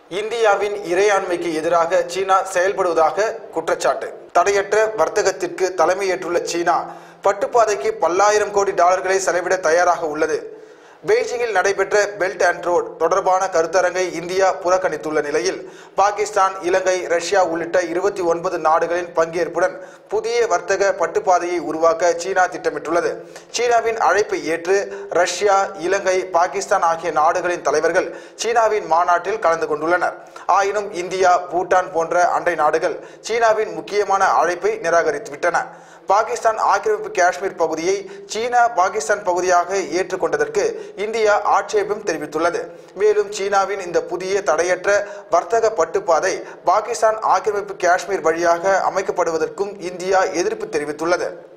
இந்தியாவின் இறையாண்மைக்கு எதிராக சீனா செயல்படுவதாக குற்றச்சாட்டு தடையற்ற வர்த்தகத்திற்கு தலைமையேற்றுள்ள சீனா பட்டுப்பாதைக்கு பல்லாயிரம் கோடி டாலர்களை செலவிட தயாராக உள்ளது பெய்ஜிங்கில் நடைபெற்ற பெல்ட் அண்ட் ரோட் தொடர்பான கருத்தரங்கை இந்தியா புறக்கணித்துள்ள நிலையில் பாகிஸ்தான் இலங்கை ரஷ்யா உள்ளிட்ட இருபத்தி ஒன்பது நாடுகளின் பங்கேற்புடன் புதிய வர்த்தக பட்டுப்பாதையை உருவாக்க சீனா திட்டமிட்டுள்ளது சீனாவின் அழைப்பை ஏற்று ரஷ்யா இலங்கை பாகிஸ்தான் ஆகிய நாடுகளின் தலைவர்கள் சீனாவின் மாநாட்டில் கலந்து கொண்டுள்ளனர் ஆயினும் இந்தியா பூட்டான் போன்ற அண்டை நாடுகள் சீனாவின் முக்கியமான அழைப்பை நிராகரித்துவிட்டன பாகிஸ்தான் ஆக்கிரமிப்பு காஷ்மீர் பகுதியை சீனா பாகிஸ்தான் பகுதியாக ஏற்றுக்கொண்டதற்கு இந்தியா ஆட்சேபம் தெரிவித்துள்ளது மேலும் சீனாவின் இந்த புதிய தடையற்ற வர்த்தக பட்டுப்பாதை பாகிஸ்தான் ஆக்கிரமிப்பு காஷ்மீர் வழியாக அமைக்கப்படுவதற்கும் இந்தியா எதிர்ப்பு தெரிவித்துள்ளது